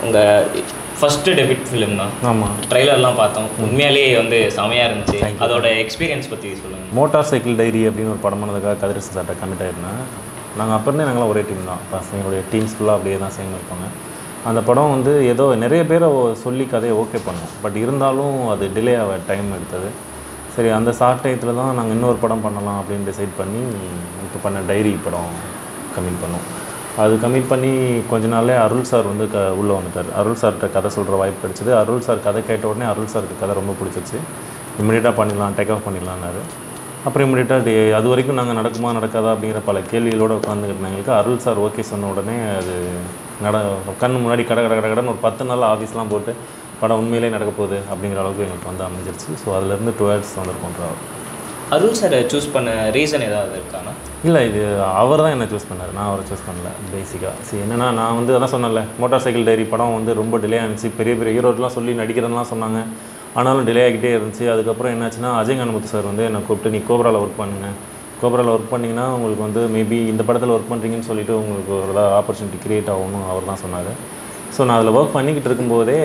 உங்கள் first debit film தான் ஆமாம் ட்ரைலர்லாம் பார்த்தோம் உண்மையாலேயே வந்து செமையாக இருந்துச்சு அதோட எக்ஸ்பீரியன்ஸ் பற்றி சொல்லுங்கள் மோட்டார் சைக்கிள் டைரி அப்படின்னு ஒரு படம் பண்ணதுக்காக கதிரசன் சார்ட்ட கமிட் ஆயிருந்தேன் நாங்கள் அப்போ இருந்தே நாங்களாம் ஒரே டீம் தான் பசங்க எங்களுடைய டீம்ஸ் ஃபுல்லாக அப்படியே தான் சேர்ந்து இருப்பாங்க அந்த படம் வந்து ஏதோ நிறைய பேரை ஓ- சொல்லி கதையை ஓகே பண்ணோம் பட் இருந்தாலும் அது டிலே ஆக டைம் எடுத்தது சரி அந்த ஷார்ட் டயத்தில் தான் நாங்கள் இன்னொரு படம் பண்ணலாம் அப்படின்னு டிசைட் பண்ணி இப்போ பண்ண டைரி படம் கமிட் பண்ணோம் அது கமிட் பண்ணி கொஞ்ச நாள்லே அருள் சார் வந்து க உள்ளே வந்துட்டார் அருள் சார்கிட்ட கதை சொல்கிற வாய்ப்பு கிடைச்சிது அருள் சார் கதை கேட்ட உடனே அருள் சாருக்கு கதை ரொம்ப பிடிச்சிருச்சு இம்மிடியட்டாக பண்ணிடலாம் டேக் ஆஃப் பண்ணிடலான்னாரு அப்புறம் இம்மிடியட்டாக அது வரைக்கும் நாங்கள் நடக்குமா நடக்காதா அப்படிங்கிற பல கேள்விகளோடு உட்காந்துக்கிட்டு எங்களுக்கு அருள் சார் ஓகே சொன்ன உடனே அது நட கண்ணு முன்னாடி கட கட கட கடன்னு ஒரு பத்து நாள் ஆஃபீஸ்லாம் போட்டு படம் உண்மையிலே நடக்க போகுது அப்படிங்கிற அளவுக்கு எங்களுக்கு வந்து அமைஞ்சிருச்சு ஸோ அதுலேருந்து டுவெல்ஸ் வந்திருக்கோம் ட்ராவல் அருள் சாரை சூஸ் பண்ண ரீசன் ஏதாவது இருக்கானா இல்லை இது அவர் தான் என்னை சூஸ் பண்ணார் நான் அவரை சூஸ் பண்ணல பேசிக்காக சரி என்னன்னா நான் வந்து அதான் சொன்னேன்ல மோட்டார் சைக்கிள் டைரி படம் வந்து ரொம்ப டிலே ஆனிச்சு பெரிய பெரிய ஹீரோட்லாம் சொல்லி நடிக்கிறேன்லாம் சொன்னாங்க ஆனாலும் டிலே ஆகிட்டே இருந்துச்சு அதுக்கப்புறம் என்னாச்சுன்னா அஜய் கணமுத்து சார் வந்து என்னை கூப்பிட்டு நீ கோப்ராவில் ஒர்க் பண்ணுங்க கோப்ராவில் ஒர்க் பண்ணிங்கன்னா உங்களுக்கு வந்து மேபி இந்த படத்தில் ஒர்க் பண்ணுறீங்கன்னு சொல்லிட்டு உங்களுக்கு ஒரு ஏதாவது ஆப்பர்ச்சுனிட்டி க்ரியேட் ஆகணும் அவர் தான் சொன்னார் ஸோ நான் அதில் ஒர்க் பண்ணிக்கிட்டு இருக்கும்போதே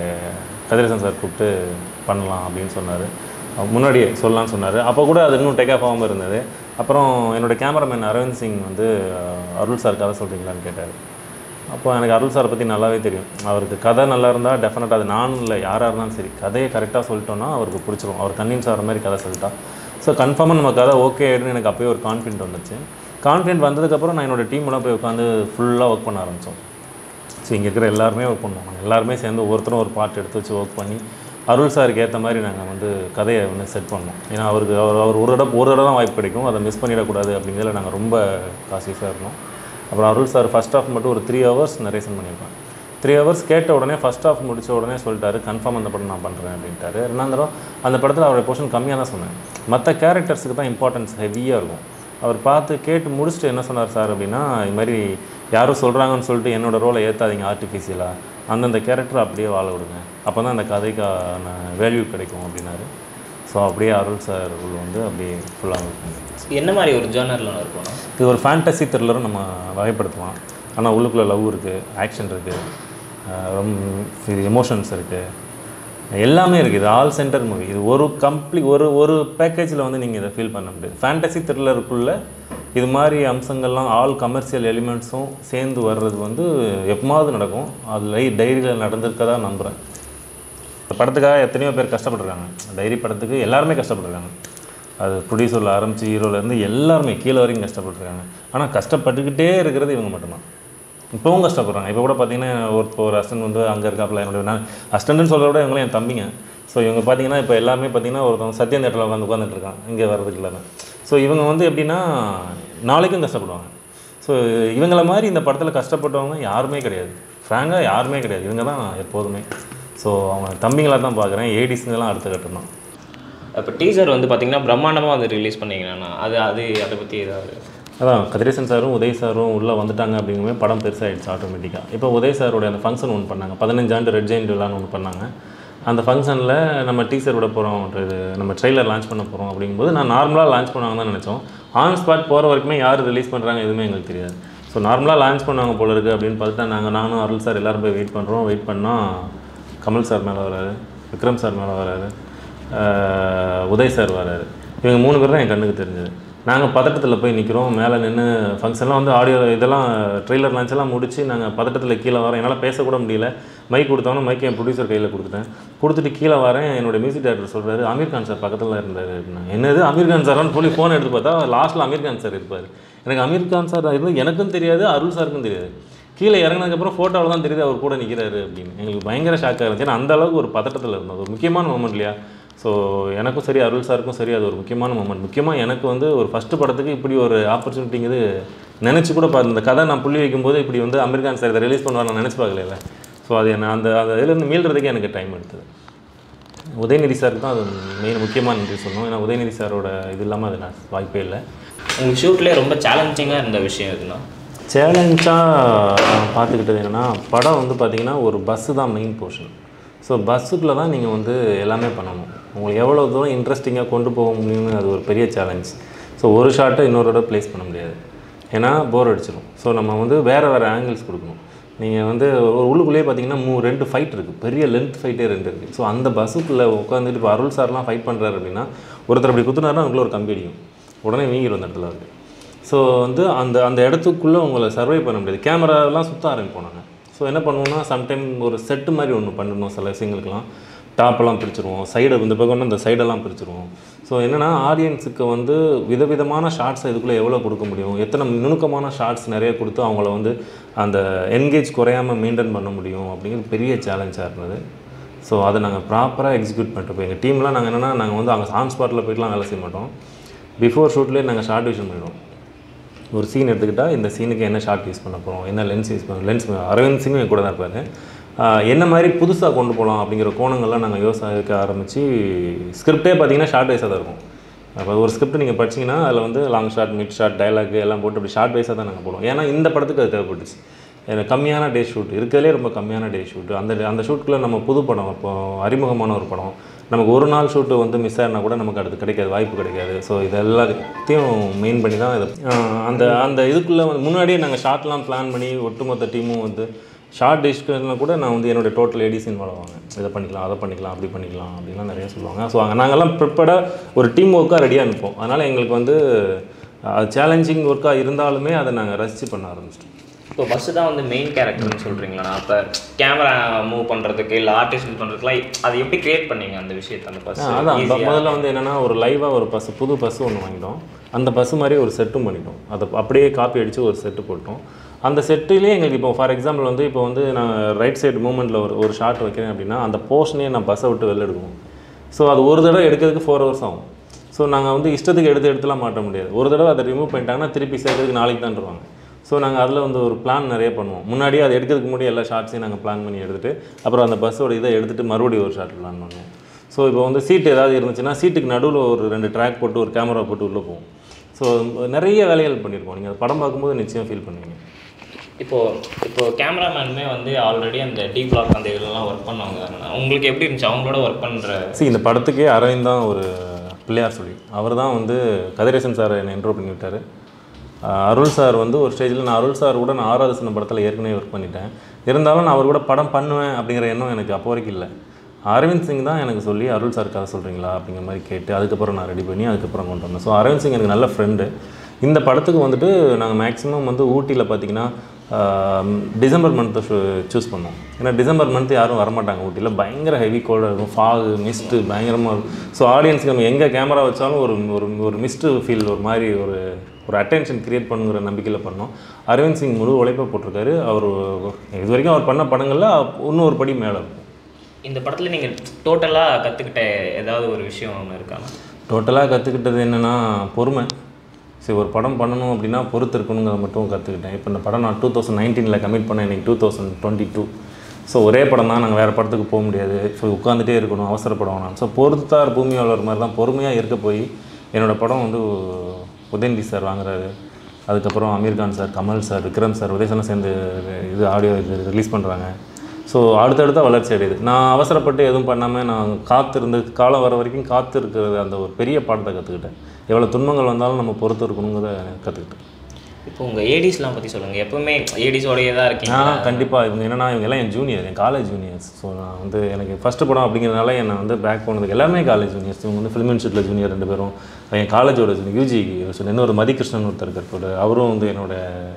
கதிரேசன் சார் கூப்பிட்டு பண்ணலாம் அப்படின்னு சொன்னார் முன்னாடியே சொல்லலாம்னு சொன்னார் அப்போ கூட அது இன்னும் டேக் ஆஃப் ஆகாமல் இருந்தது அப்புறம் என்னோட கேமராமேன் அரவிந்த் சிங் வந்து அஹ், அருள் சார் கதை சொல்கிறீங்களான்னு கேட்டார் அப்போ எனக்கு அருள் சாரை பற்றி நல்லாவே தெரியும் அவருக்கு கதை நல்லா இருந்தால் டெஃபினட்டாக அது நானும் இல்லை யாராக இருந்தாலும் சரி கதையை கரெக்டாக சொல்லிட்டோன்னா அவருக்கு பிடிச்சிரும் அவர் கண்ணின் சார் மாதிரி கதை சொல்லிட்டா ஸோ கன்ஃபார்மாக நம்ம கதை ஓகே ஆகிடுன்னு எனக்கு அப்போயே ஒரு கான்ஃபிடென்ட் வந்துச்சு கான்ஃபிடென்ட் வந்ததுக்கப்புறம் நான் என்னோட டீமோட போய் உட்காந்து ஃபுல்லாக ஒர்க் பண்ண ஆரம்பித்தோம் ஸோ இங்கே இருக்கிற எல்லாருமே ஒர்க் பண்ணுவோம் நாங்கள் எல்லாருமே சேர்ந்து ஒவ்வொருத்தரும் ஒரு பார்ட் எடுத்து வச்சு ஒர்க் பண்ணி அருள் சாருக்கு ஏற்ற மாதிரி நாங்கள் வந்து கதையை வந்து செட் பண்ணோம் ஏன்னா அவருக்கு அவர் அவர் ஒரு தடவை ஒரு தடவை தான் வாய்ப்பு கிடைக்கும் அதை மிஸ் பண்ணிடக்கூடாது அப்படிங்கிறதுல நாங்கள் ரொம்ப காசியஸாக இருந்தோம் அப்புறம் அருள் சார் ஃபஸ்ட் ஆஃப் மட்டும் ஒரு த்ரீ ஹவர்ஸ் நரேஷன் பண்ணியிருப்பேன் த்ரீ ஹவர்ஸ் கேட்ட உடனே ஃபஸ்ட் ஆஃப் முடிச்ச உடனே சொல்லிட்டாரு கன்ஃபார்ம் அந்த படம் நான் பண்ணுறேன் அப்படின்ட்டாரு ரெண்டாம் தடவை அந்த படத்தில் அவருடைய போர்ஷன் கம்மியாக தான் சொன்னேன் மற்ற கேரக்டர்ஸுக்கு தான் இம்பார்ட்டன்ஸ் ஹெவியாக இருக்கும் அவர் பார்த்து கேட்டு முடிச்சுட்டு என்ன சொன்னார் சார் அப்படின்னா இது மாதிரி யாரும் சொல்கிறாங்கன்னு சொல்லிட்டு என்னோட ரோலை ஏற்றாதீங்க ஆர்டிஃபிஷியலாக அந்தந்த கேரக்டர் அப்படியே வாழ விடுங்க அப்போ தான் அந்த கதைக்கான வேல்யூ கிடைக்கும் அப்படின்னாரு ஸோ அப்படியே அருள் சார் உள்ள வந்து அப்படியே ஃபுல்லாக என்ன மாதிரி ஒரு ஜேர்னரில் இருக்கணும் இது ஒரு ஃபேண்டசி த்ரில்லரும் நம்ம வகைப்படுத்தலாம் ஆனால் உள்ளுக்குள்ளே லவ் இருக்குது ஆக்ஷன் இருக்குது ரொம்ப இது எமோஷன்ஸ் இருக்குது எல்லாமே இருக்குது இது ஆல் சென்டர் மூவி இது ஒரு கம்ப்ளீ ஒரு ஒரு பேக்கேஜில் வந்து நீங்கள் இதை ஃபீல் பண்ண முடியாது ஃபேண்டசி த்ரில்லருக்குள்ளே இது மாதிரி அம்சங்கள்லாம் ஆல் கமர்ஷியல் எலிமெண்ட்ஸும் சேர்ந்து வர்றது வந்து எப்பமாவது நடக்கும் அது லை டைரியில் நடந்திருக்கதா நம்புகிறேன் இந்த படத்துக்காக எத்தனையோ பேர் கஷ்டப்பட்டுருக்காங்க டைரி படத்துக்கு எல்லாருமே கஷ்டப்பட்டுருக்காங்க அது ப்ரொடியூசரில் ஆரம்பித்து ஹீரோலேருந்து எல்லாருமே கீழே வரைக்கும் கஷ்டப்பட்டுருக்காங்க ஆனால் கஷ்டப்பட்டுக்கிட்டே இருக்கிறது இவங்க மட்டும்தான் இப்போவும் கஷ்டப்படுறாங்க இப்போ கூட பார்த்தீங்கன்னா ஒரு ஒரு அஸ்டன்ட் வந்து அங்கே இருக்காப்புல என்னுடைய நான் அஸ்டன்ட்னு சொல்கிறத விட இவங்களும் என் தம்பிங்க ஸோ இவங்க பார்த்தீங்கன்னா இப்போ எல்லாமே பார்த்தீங்கன்னா ஒருத்தவங்க சத்யம் தேட்டரில் உட்காந்து உட்காந்துட்டு இருக்காங்க இங்கே வர்றதுக்கு இல்லாமல் ஸோ இவங்க வந்து எப்படின்னா நாளைக்கும் கஷ்டப்படுவாங்க ஸோ இவங்கள மாதிரி இந்த படத்தில் கஷ்டப்பட்டவங்க யாருமே கிடையாது ஃப்ராங்காக யாருமே கிடையாது இவங்க தான் எப்போதுமே ஸோ அவங்க தம்பிங்களாக தான் பார்க்குறேன் ஏடிஸுங்கெல்லாம் அடுத்த கட்டம் தான் இப்போ டீசர் வந்து பார்த்தீங்கன்னா பிரம்மாண்டமாக வந்து ரிலீஸ் பண்ணீங்கன்னா அது அது அதை பற்றி ஏதாவது அதான் கதிரேசன் சாரும் உதய் சாரும் உள்ளே வந்துட்டாங்க அப்படிங்குமே படம் பெருசாகிடுச்சு ஆட்டோமேட்டிக்காக இப்போ உதய் சாரோட அந்த ஃபங்க்ஷன் ஒன்று பண்ணாங்க பதினஞ்சாண்டு ரெட் ஜெயின் விழான்னு ஒன்று பண்ணாங்க அந்த ஃபங்க்ஷனில் நம்ம டீசர் விட போகிறோம் இது நம்ம ட்ரெய்லர் லான்ச் பண்ண போகிறோம் அப்படிங்கும்போது நான் நார்மலாக லான்ச் பண்ணுவாங்க தான் நினச்சோம் ஆன் ஸ்பாட் போகிற வரைக்குமே யார் ரிலீஸ் பண்ணுறாங்க எதுவுமே எங்களுக்கு தெரியாது ஸோ நார்மலாக லான்ச் பண்ணுவாங்க போல இருக்குது அப்படின்னு பார்த்துட்டு நாங்கள் நானும் அருள் சார் எல்லாரும் போய் வெயிட் பண்ணுறோம் வெயிட் பண்ணால் கமல் சார் மேலே வராரு விக்ரம் சார் மேலே வராரு ஆஹ் உதய் சார் வராரு இவங்க மூணு பேர் தான் என் கண்ணுக்கு தெரிஞ்சது நாங்கள் பதட்டத்தில் போய் நிற்கிறோம் மேலே நின்று ஃபங்க்ஷன்லாம் வந்து ஆடியோ இதெல்லாம் ட்ரெய்லர் லான்ச் எல்லாம் முடிச்சு நாங்கள் பதட்டத்தில் கீழே வரோம் என்னால் பேசக்கூட முடியல மைக் கொடுத்தோன்னே மைக் என் ப்ரொடியூசர் கையில் கொடுத்துட்டேன் கொடுத்துட்டு கீழே வரேன் என்னோட மியூசிக் டேரக்டர் சொல்கிறாரு அமீர் கான் சார் பக்கத்தில் இருந்தார் அப்படின்னாங்க. என்னது அமீர் கான் சார்னு சொல்லி ஃபோன் எடுத்து பார்த்தா லாஸ்ட்டில் அமீர் கான் சார் இருப்பார் எனக்கு அமீர் கான் சார் இருந்து எனக்கும் தெரியாது அருள் சாருக்கும் தெரியாது கீழே இறங்கினதுக்கப்புறம் ஃபோட்டோவில் தான் தெரியுது அவர் கூட நிற்கிறாரு அப்படின்னு எங்களுக்கு பயங்கர ஷாக்காக இருந்துச்சு ஏன்னா அந்த அளவுக்கு ஒரு பதட்டத்தில் இருந்தோம் அது ஒரு முக்கியமான மூமெண்ட் இல்லையா ஸோ எனக்கும் சரி அருள் சாருக்கும் சரி அது ஒரு முக்கியமான மூமெண்ட் முக்கியமாக எனக்கு வந்து ஒரு ஃபஸ்ட்டு படத்துக்கு இப்படி ஒரு ஆப்பர்ச்சுனிட்டிங்கிறது நினச்சி கூட பார்த்து இந்த கதை நான் புள்ளி வைக்கும்போது இப்படி வந்து அமெரிக்கான் சார் இதை ரிலீஸ் பண்ணுவார் நான் நினச்சி பார்க்கல ஸோ அது என்ன அந்த அந்த இதுலேருந்து மீள்றதுக்கே எனக்கு டைம் எடுத்தது உதயநிதி சாருக்கு தான் அது மெயின் முக்கியமான நன்றி சொல்லணும் ஏன்னா உதயநிதி சாரோட இது இல்லாமல் அது நான் வாய்ப்பே இல்லை உங்கள் ஷூட்லேயே ரொம்ப சேலஞ்சிங்காக இருந்த விஷயம் எதுனா சேலஞ்சாக நான் பார்த்துக்கிட்டது என்னென்னா படம் வந்து பார்த்திங்கன்னா ஒரு பஸ்ஸு தான் மெயின் போர்ஷன் ஸோ பஸ்ஸுக்குள்ளே தான் நீங்கள் வந்து எல்லாமே பண்ணணும் உங்களுக்கு எவ்வளோ தூரம் இன்ட்ரெஸ்டிங்காக கொண்டு போக முடியும்னு அது ஒரு பெரிய சேலஞ்ச் ஸோ ஒரு ஷாட்டை இன்னொரு ப்ளேஸ் பண்ண முடியாது ஏன்னா போர் அடிச்சிடும் ஸோ நம்ம வந்து வேறு வேறு ஆங்கிள்ஸ் கொடுக்கணும் நீங்கள் வந்து ஒரு உள்ளுக்குள்ளேயே பார்த்தீங்கன்னா மூ ரெண்டு ஃபைட் இருக்குது பெரிய லென்த் ஃபைட்டே ரெண்டு இருக்குது ஸோ அந்த பஸ்ஸுக்குள்ளே உட்காந்துட்டு இப்போ அருள் சார்லாம் ஃபைட் பண்ணுறாரு அப்படின்னா ஒருத்தர் அப்படி குத்துனாருன்னா அவங்களுக்குள்ள ஒரு கம்பி அடிக்கும் உடனே வீங்கிடும் அந்த இடத்துல இருக்கு ஸோ வந்து அந்த அந்த இடத்துக்குள்ளே உங்களை சர்வை பண்ண முடியாது கேமராலாம் சுற்ற ஆரம்பிப்போம் நாங்கள் ஸோ என்ன பண்ணுவோம்னா சம்டைம் ஒரு செட்டு மாதிரி ஒன்று பண்ணணும் சில விஷயங்களுக்குலாம் டாப்பெல்லாம் பிரிச்சுருவோம் சைடை இந்த பக்கம் இந்த சைடெல்லாம் பிரிச்சுருவோம் ஸோ என்னென்னா ஆடியன்ஸுக்கு வந்து விதவிதமான ஷார்ட்ஸ் இதுக்குள்ளே எவ்வளோ கொடுக்க முடியும் எத்தனை நுணுக்கமான ஷார்ட்ஸ் நிறைய கொடுத்து அவங்கள வந்து அந்த என்கேஜ் குறையாமல் மெயின்டைன் பண்ண முடியும் அப்படிங்கிறது பெரிய சேலஞ்சாக இருந்தது ஸோ அதை நாங்கள் ப்ராப்பராக எக்ஸிக்யூட் பண்ணிட்டு எங்கள் டீம்லாம் நாங்கள் என்னென்னா நாங்கள் வந்து அங்கே ஆன் ஸ்பாட்டில் போய்ட்டுலாம் வேலை செய்ய மாட்டோம் பிஃபோர் ஷூட்லேயே நாங்கள் ஷார்ட் விஷன் பண்ணிடுவோம் ஒரு சீன் எடுத்துக்கிட்டால் இந்த சீனுக்கு என்ன ஷார்ட் யூஸ் பண்ண போகிறோம் என்ன லென்ஸ் யூஸ் பண்ண லென்ஸ் அரவிந்த் சிங்கும் என் கூட தான் இருப்பாரு ஆஹ் என்ன மாதிரி புதுசாக கொண்டு போகலாம் அப்படிங்கிற கோணங்கள்லாம் நாங்கள் யோசிக்க ஆரம்பித்து ஸ்கிரிப்டே பார்த்தீங்கன்னா ஷார்ட் வைஸாக தான் இருக்கும் அப்போ ஒரு ஸ்கிரிப்ட் நீங்கள் படிச்சீங்கன்னா அதில் வந்து long short mid short dialogue எல்லாம் போட்டு அப்படி ஷார்ட் வைஸாக தான் நாங்கள் போடுவோம் ஏன்னா இந்த படத்துக்கு அது தேவைப்பட்டுச்சு எனக்கு கம்மியான டே ஷூட் இருக்கிறதுலே ரொம்ப கம்மியான டே ஷூட் அந்த அந்த ஷூட்டில் நம்ம புது படம் இப்போ அறிமுகமான ஒரு படம் நமக்கு ஒரு நாள் ஷூட்டு வந்து மிஸ் ஆகினா கூட நமக்கு அடுத்து கிடைக்காது வாய்ப்பு கிடைக்காது ஸோ இது எல்லாத்தையும் மெயின் பண்ணி தான் இது ஆஹ் அந்த அந்த இதுக்குள்ளே வந்து முன்னாடியே நாங்கள் ஷார்ட்லாம் பிளான் பண்ணி ஒட்டுமொத்த டீமும் வந்து ஷார்ட் டிஸ்கஷனில் கூட நான் வந்து என்னுடைய டோட்டல் லேடிஸ் இன்வால்வ் ஆவாங்க இதை பண்ணிக்கலாம் அதை பண்ணிக்கலாம் அப்படி பண்ணிக்கலாம் அப்படின்லாம் நிறைய சொல்லுவாங்க ஸோ அங்கே நாங்கள்லாம் ப்ரிப்பேர்டாக ஒரு டீம் ஒர்க்காக ரெடியாக இருப்போம் அதனால் எங்களுக்கு வந்து சேலஞ்சிங் ஒர்க்காக இருந்தாலுமே அதை நாங்கள் ரசித்து பண்ண ஆரம்பிச்சிட்டோம் இப்போ பஸ்ஸு தான் வந்து மெயின் கேரக்டர்னு சொல்கிறீங்களா அப்போ கேமரா மூவ் பண்ணுறதுக்கு இல்லை ஆர்டிஸ்ட் பண்ணுறதுக்குலாம் அது எப்படி கிரியேட் பண்ணீங்க அந்த விஷயத்தை அந்த பஸ் அதான் இப்ப முதல்ல வந்து என்னென்னா ஒரு லைவாக ஒரு பஸ் புது பஸ் ஒன்று வாங்கிட்டோம் அந்த பஸ் மாதிரி ஒரு செட்டும் பண்ணிட்டோம் அதை அப்படியே காப்பி அடித்து ஒரு செட்டு போட்டோம் அந்த செட்டுலேயே எங்களுக்கு இப்போ ஃபார் எக்ஸாம்பிள் வந்து இப்போ வந்து நான் ரைட் சைடு மூமெண்ட்டில் ஒரு ஒரு ஷாட் வைக்கிறேன் அப்படின்னா அந்த போர்ஷனே நான் பஸ்ஸை விட்டு வெளில எடுக்கணும் ஸோ அது ஒரு தடவை எடுக்கிறதுக்கு ஃபோர் ஹவர்ஸ் ஆகும் ஸோ நாங்கள் வந்து இஷ்டத்துக்கு எடுத்து எடுத்துலாம் மாட்ட முடியாது ஒரு தடவை அதை ரிமூவ் பண்ணிட்டாங்கன்னா திருப்பி சேர்க்கறதுக்கு நாளைக்கு தான் வருவாங்க ஸோ நாங்கள் அதில் வந்து ஒரு பிளான் நிறைய பண்ணுவோம் முன்னாடியே அதை எடுக்கிறதுக்கு முன்னாடி எல்லா ஷார்ட்ஸையும் நாங்கள் பிளான் பண்ணி எடுத்துகிட்டு அப்புறம் அந்த பஸ்ஸோட இதை எடுத்துகிட்டு மறுபடியும் ஒரு ஷார்ட் பிளான் பண்ணுவோம் ஸோ இப்போ வந்து சீட் ஏதாவது இருந்துச்சுன்னா சீட்டுக்கு நடுவில் ஒரு ரெண்டு ட்ராக் போட்டு ஒரு கேமரா போட்டு உள்ளே போவோம் ஸோ நிறைய வேலைகள் பண்ணியிருக்கோம் நீங்கள் படம் பார்க்கும்போது நிச்சயம் ஃபீல் பண்ணுவீங்க இப்போ இப்போ கேமராமேனுமே வந்து ஆல்ரெடி அந்த டி பிளாக் அந்த இதெல்லாம் ஒர்க் பண்ணவங்க தானே உங்களுக்கு எப்படி இருந்துச்சு அவங்களோட ஒர்க் பண்ணுற see இந்த படத்துக்கே அரவிந்த் தான் ஒரு பிள்ளையார் சொல்லி அவர் தான் வந்து கதிரேசன் சார் என்னை இன்ட்ரோ பண்ணி விட்டார் ஆஹ் அருள் சார் வந்து ஒரு ஸ்டேஜில் நான் அருள் சார் கூட நான் ஆறாவது சின்ன படத்தில் ஏற்கனவே ஒர்க் பண்ணிட்டேன் இருந்தாலும் நான் அவர் கூட படம் பண்ணுவேன் அப்படிங்கிற எண்ணம் எனக்கு அப்போ வரைக்கும் இல்லை அரவிந்த் சிங் தான் எனக்கு சொல்லி அருள் சார் கதை சொல்கிறீங்களா அப்படிங்கிற மாதிரி கேட்டு அதுக்கப்புறம் நான் ரெடி பண்ணி அதுக்கப்புறம் கொண்டு வந்தேன் ஸோ அரவிந்த் சிங் எனக்கு நல்ல ஃப்ரெண்டு இந்த படத்துக்கு வந்துட்டு நாங்கள் மேக்ஸிமம் வந்து ஊட்டியில் பார்த்தீங்கன்னா ஆஹ் டிசம்பர் மந்த்தை சூஸ் பண்ணோம் ஏன்னா டிசம்பர் மந்த் யாரும் வரமாட்டாங்க ஊட்டியில் பயங்கர ஹெவி கோல்டாக இருக்கும் ஃபாகு மிஸ்ட்டு பயங்கரமாக இருக்கும் ஸோ ஆடியன்ஸ்க்கு நம்ம எங்கே கேமரா வச்சாலும் ஒரு ஒரு ஒரு மிஸ்ட்டு ஃபீல் ஒரு மாதிரி ஒரு ஒரு அட்டென்ஷன் கிரியேட் பண்ணுங்கிற நம்பிக்கையில் பண்ணோம் அரவிந்த் சிங் முழு உழைப்பை போட்டிருக்காரு அவர் இது வரைக்கும் அவர் பண்ண படங்களில் இன்னும் ஒரு படி மேலே இருக்கும் இந்த படத்தில் நீங்கள் டோட்டலாக கற்றுக்கிட்ட ஏதாவது ஒரு விஷயம் ஒன்று இருக்காங்க டோட்டலாக கற்றுக்கிட்டது என்னென்னா பொறுமை சரி ஒரு படம் பண்ணணும் அப்படின்னா பொறுத்து இருக்கணுங்கிறத மட்டும் கற்றுக்கிட்டேன் இப்போ இந்த படம் நான் டூ தௌசண்ட் நைன்டீனில் கமிட் பண்ணேன் இன்றைக்கி two thousand twenty two so ஒரே படம் தான் நாங்கள் வேறு படத்துக்கு போக முடியாது ஸோ உட்காந்துட்டே இருக்கணும் அவசரப்பட வேணாம் ஸோ பொறுத்தார் பூமி வளர் மாதிரி தான் பொறுமையாக இருக்க போய் என்னோடய படம் வந்து உதயநிதி சார் வாங்குறாரு அதுக்கப்புறம் Aamir Khan sir Kamal sir Vikram sir உதயசனம் சேர்ந்து இது ஆடியோ இது ரிலீஸ் பண்ணுறாங்க ஸோ அடுத்தடுத்த வளர்ச்சி அடையுது நான் அவசரப்பட்டு எதுவும் பண்ணாமல் நான் காத்திருந்து காலம் வர வரைக்கும் காத்து இருக்கிறது அந்த ஒரு பெரிய பாடத்தை கற்றுக்கிட்டேன் எவ்வளோ துன்பங்கள் வந்தாலும் நம்ம பொறுத்து இருக்கணுங்கிறத கற்றுக்கிட்டேன் இப்போ உங்கள் ஏடிஸ்லாம் பற்றி சொல்லுங்கள் எப்பவுமே ஏடிஸோடையே தான் இருக்கீங்க நான் கண்டிப்பாக இவங்க என்னன்னா இவங்க எல்லாம் என் ஜூனியர் என் காலேஜ் ஜூனியர்ஸ் ஸோ நான் வந்து எனக்கு ஃபஸ்ட்டு படம் அப்படிங்கிறதுனால என்னை வந்து பேக் போனதுக்கு எல்லாமே காலேஜ் ஜூனியர்ஸ் இவங்க வந்து ஃபிலிம் இன்ஸ்டியூட்டில் ஜூனியர் ரெண்டு பேரும் என் காலேஜோட ஜூனியர் யூஜி இன்னொரு மதிகிருஷ்ணன் ஒருத்தர் இருக்கார் அவரும் வந்து என்னோட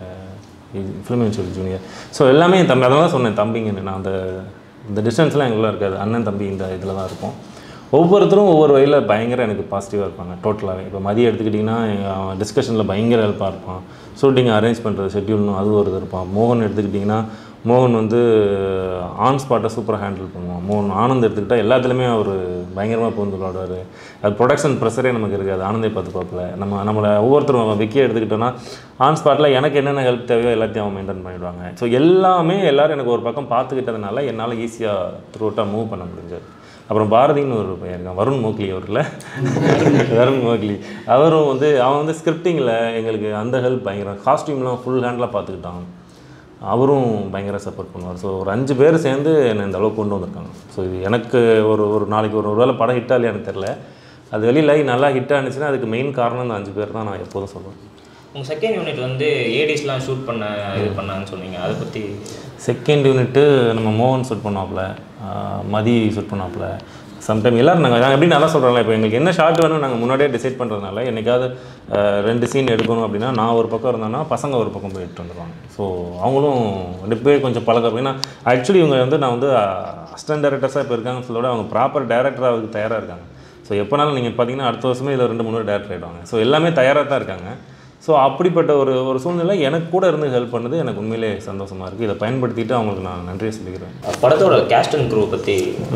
ஃபிலிம் இன்ஸ்டியூட் ஜூனியர் ஸோ எல்லாமே என் தம்பி அதனால தான் சொன்னேன் தம்பிங்கன்னு நான் அந்த இந்த டிஸ்டன்ஸ்லாம் எங்கெல்லாம் இருக்காது அண்ணன் தம்பி இந்த இதில் தான் இருக்கும் ஒவ்வொருத்தரும் ஒவ்வொரு வழியில் பயங்கர எனக்கு பாசிட்டிவாக இருப்பாங்க டோட்டலாகவே இப்போ மதியம் எடுத்துக்கிட்டிங்கன்னா டிஸ்கஷனில் பயங்கர ஹெல்ப்பாக இருப்பான் ஷூட்டிங் அரேஞ்ச் பண்ணுறது ஷெட்யூல்னு அது ஒரு இது இருப்பான் மோகன் எடுத்துக்கிட்டிங்கன்னா மோகன் வந்து ஆன் ஸ்பாட்டை சூப்பராக ஹேண்டில் பண்ணுவான் மோகன் ஆனந்த் எடுத்துக்கிட்டால் எல்லாத்துலேயுமே அவர் பயங்கரமாக பூந்து விளாடுவார் அது ப்ரொடக்ஷன் ப்ரெஷரே நமக்கு இருக்காது ஆனந்தே பார்த்து பார்க்கல நம்ம நம்மளை ஒவ்வொருத்தரும் விக்கியை எடுத்துக்கிட்டோன்னா ஆன் ஸ்பாட்டில் எனக்கு என்னென்ன ஹெல்ப் தேவையோ எல்லாத்தையும் அவன் மெயின்டைன் பண்ணிவிடுவாங்க ஸோ எல்லாமே எல்லோரும் எனக்கு ஒரு பக்கம் பார்த்துக்கிட்டதுனால என்னால் ஈஸியாக த்ரூட்டாக மூவ் பண்ண முடிஞ்சது அப்புறம் பாரதின்னு ஒரு பையன் இருக்கான் வருண் மோக்லி அவர்ல வருண் மோக்லி அவரும் வந்து அவன் வந்து ஸ்கிரிப்டிங்கில் எங்களுக்கு அந்த ஹெல்ப் பயங்கரம் காஸ்டியூம்லாம் ஃபுல் ஹேண்டில் பார்த்துக்கிட்டான் அவரும் பயங்கர சப்போர்ட் பண்ணுவார் ஸோ ஒரு அஞ்சு பேர் சேர்ந்து என்னை இந்த அளவுக்கு கொண்டு வந்திருக்காங்க ஸோ இது எனக்கு ஒரு ஒரு நாளைக்கு ஒரு ஒரு வேளை படம் ஹிட்டாக இல்லையான்னு தெரில அது வெளியில் நல்லா ஹிட் ஆனிச்சுன்னா அதுக்கு மெயின் காரணம் இந்த அஞ்சு பேர் தான் நான் எப்போதும் சொல்லுவேன் உங்கள் செகண்ட் யூனிட் வந்து ஏடிஸ்லாம் ஷூட் பண்ண இது பண்ணான்னு சொன்னீங்க அதை பற்றி செகண்ட் யூனிட்டு நம்ம மோகன் ஷூட் பண்ணாப்புல ஆஹ் மதி ஷூட் பண்ணாப்புல சம்டைம் எல்லோரும் நாங்கள் நாங்கள் எப்படி நல்லா சொல்கிறோம்ல இப்போ எங்களுக்கு என்ன ஷார்ட் வேணும் நாங்கள் முன்னாடியே டிசைட் பண்ணுறதுனால என்னைக்காவது ஆஹ் ரெண்டு சீன் எடுக்கணும் அப்படின்னா நான் ஒரு பக்கம் இருந்தேன்னா பசங்க ஒரு பக்கம் போய் எடுத்து வந்துடுவாங்க ஸோ அவங்களும் ரெண்டு பேர் கொஞ்சம் பழக்கம் ஏன்னா ஆக்சுவலி இவங்க வந்து நான் வந்து அசிஸ்டன்ட் டேரக்டர்ஸாக இப்போ இருக்காங்கன்னு சொல்ல விட அவங்க ப்ராப்பர் டேரக்டராக அதுக்கு தயாராக இருக்காங்க ஸோ எப்போனாலும் நீங்கள் பார்த்தீங்கன்னா அடுத்த வருஷமே இதில் ரெண்டு மூணு டேரக்டர் ஆகிடுவாங்க ஸோ எல்லாமே தயாராக தான் இருக்காங்க ஸோ அப்படிப்பட்ட ஒரு ஒரு சூழ்நிலை எனக்கு கூட இருந்து ஹெல்ப் பண்ணது எனக்கு உண்மையிலே சந்தோஷமாக இருக்குது இதை பயன்படுத்திட்டு அவங்களுக்கு நான் நன்றியை சொல்லிக்கிறேன் படத்தோட கேஸ்ட் அண்ட் குரூ பற்றி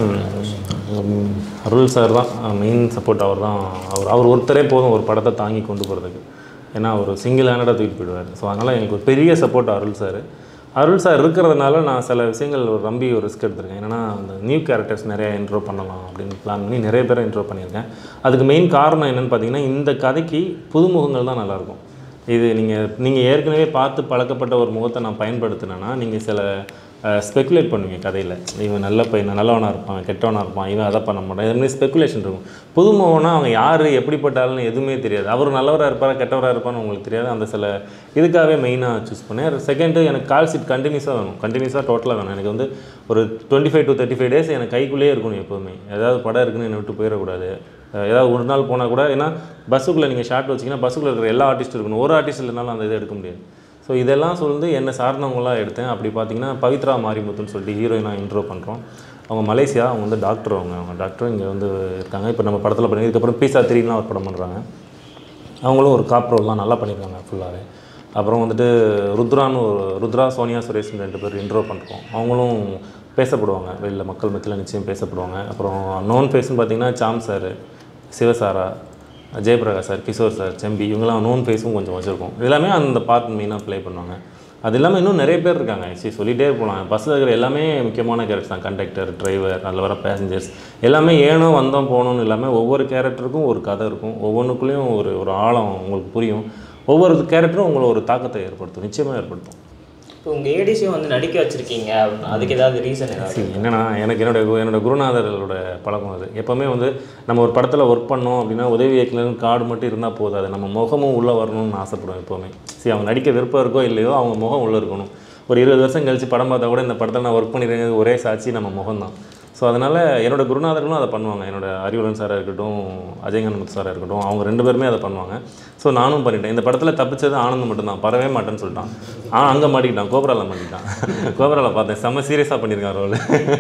உம், அருள் சார் தான் மெயின் சப்போர்ட் அவர் தான் அவர் அவர் ஒருத்தரே போதும் ஒரு படத்தை தாங்கி கொண்டு போகிறதுக்கு ஏன்னா அவர் சிங்கிள் ஹேண்டடாக தூக்கிட்டு போயிடுவார் ஸோ அதனால் எனக்கு ஒரு பெரிய support Arul sir Arul sir இருக்கிறதுனால நான் சில விஷயங்கள் ஒரு நம்பி ஒரு ரிஸ்க் எடுத்திருக்கேன் என்னன்னா அந்த நியூ கேரக்டர்ஸ் நிறைய இன்ட்ரோ பண்ணலாம் அப்படின்னு பிளான் பண்ணி நிறைய பேரை இன்ட்ரோ பண்ணியிருக்கேன் அதுக்கு மெயின் காரணம் என்னென்னு பார்த்தீங்கன்னா இந்த கதைக்கு புதுமுகங்கள் தான் நல்லாயிருக்கும் இது நீங்கள் நீங்கள் ஏற்கனவே பார்த்து பழக்கப்பட்ட ஒரு முகத்தை நான் பயன்படுத்தினேன்னா நீங்கள் சில ஸ்பெக்குலேட் பண்ணுவீங்க கதையில் இவன் நல்ல பையன் நல்லவனாக இருப்பான் கெட்டவனாக இருப்பான் இவன் அதை பண்ண மாட்டான் இது மாதிரி ஸ்பெக்குலேஷன் இருக்கும் புதுமுகம்னா அவங்க யார் எப்படிப்பட்டாலும் எதுவுமே தெரியாது அவர் நல்லவராக இருப்பாரா கெட்டவராக இருப்பான்னு உங்களுக்கு தெரியாது அந்த சில இதுக்காகவே மெயினாக சூஸ் பண்ணேன் செகண்டு எனக்கு கால் சீட் கண்டினியூஸாக வேணும் கண்டினியூஸாக டோட்டலாக வேணும் எனக்கு வந்து ஒரு twenty five to thirty five days எனக்கு கைக்குள்ளேயே இருக்கணும் எப்போவுமே ஏதாவது படம் இருக்குன்னு என்னை விட்டு போயிடக்கூடாது அஹ் ஏதாவது ஒரு நாள் போனால் கூட ஏன்னா பஸ்ஸுக்குள்ளே நீங்கள் ஷார்ட் வச்சிங்கன்னா பஸ்ஸுக்குள்ளே இருக்கிற எல்லா ஆர்டிஸ்ட்டும் இருக்கணும் ஒரு ஆர்டிஸ்ட் இல்லைனாலும் அந்த இதை எடுக்க முடியாது ஸோ இதெல்லாம் சொல்லிட்டு என்னை சார்ந்தவங்களாம் எடுத்தேன் அப்படி பார்த்தீங்கன்னா பவித்ரா மாரிமுத்துன்னு சொல்லிட்டு ஹீரோயினாக இன்ட்ரோ பண்ணுறோம் அவங்க மலேசியா அவங்க வந்து டாக்டர் அவங்க அவங்க டாக்டர் இங்கே வந்து இருக்காங்க இப்போ நம்ம படத்தில் பண்ணி இதுக்கப்புறம் பீஸா த்ரீலாம் ஒரு படம் பண்ணுறாங்க அவங்களும் ஒரு காப் ரோல்லாம் நல்லா பண்ணியிருக்காங்க ஃபுல்லாகவே அப்புறம் வந்துட்டு ருத்ரான்னு ஒரு ருத்ரா சோனியா சுரேஷ் ரெண்டு பேர் இன்ட்ரோ பண்ணுறோம் அவங்களும் பேசப்படுவாங்க வெளில மக்கள் மத்தியில் நிச்சயம் பேசப்படுவாங்க அப்புறம் நோன் ஃபேஸ்னு பார்த்தீங்கன்னா சாம் சார் சிவசாரா ஜெயபிரகாஷ் சார் கிஷோர் சார் செம்பி இவங்கெல்லாம் நோன் ஃபேஸும் கொஞ்சம் வச்சுருக்கோம் எல்லாமே அந்த பார்ட் மெயினாக ப்ளே பண்ணுவாங்க அது இல்லாமல் இன்னும் நிறைய பேர் இருக்காங்க சரி சொல்லிகிட்டே போகலாம் பஸ்ஸில் இருக்கிற எல்லாமே முக்கியமான கேரக்டர்ஸ் தான் கண்டக்டர் டிரைவர் அதில் வர பேசஞ்சர்ஸ் எல்லாமே ஏனோ வந்தோம் போகணும்னு இல்லாமல் ஒவ்வொரு கேரக்டருக்கும் ஒரு கதை இருக்கும் ஒவ்வொன்றுக்குள்ளேயும் ஒரு ஒரு ஆழம் உங்களுக்கு புரியும் ஒவ்வொரு கேரக்டரும் உங்களை ஒரு தாக்கத்தை ஏற்படுத்தும் நிச்சயமாக ஏற்படுத்தும் இப்போ உங்கள் ஏடிசியும் வந்து நடிக்க வச்சுருக்கீங்க அதுக்கு ஏதாவது ரீசன் ஏதாவது சரி என்னன்னா எனக்கு என்னோட கு- என்னோட குருநாதர்களோட பழக்கம் அது எப்போவுமே வந்து நம்ம ஒரு படத்தில் ஒர்க் பண்ணோம் அப்படின்னா உதவி இயக்குனர் கார்டு மட்டும் இருந்தால் போதாது நம்ம முகமும் உள்ளே வரணும்னு ஆசைப்படுவேன் எப்போவுமே சரி அவங்க நடிக்க விருப்பம் இருக்கோ இல்லையோ அவங்க முகம் உள்ளே இருக்கணும் ஒரு இருபது வருஷம் கழிச்சு படம் பார்த்தா கூட இந்த படத்தில் நான் ஒர்க் பண்ணியிருக்கேன் ஒரே சாட்சி நம்ம முகம் தான் ஸோ அதனால் என்னோட குருநாதர்களும் அதை பண்ணுவாங்க என்னோட அறிவுடன் சாராக இருக்கட்டும் அஜயங்கன்முத் சாராக இருக்கட்டும் அவங்க ரெண்டு பேருமே அதை பண்ணுவாங்க ஸோ நானும் பண்ணிட்டேன் இந்த படத்தில் தப்பிச்சது ஆனந்த் மட்டும்தான் பரவே மாட்டேன்னு சொல்லிட்டான் ஆ அங்கே மாட்டிக்கிட்டான் கோபராவில் மாட்டிக்கிட்டான் கோபராவில் பார்த்தேன் செம்ம சீரியஸாக பண்ணியிருக்கான் ரோல்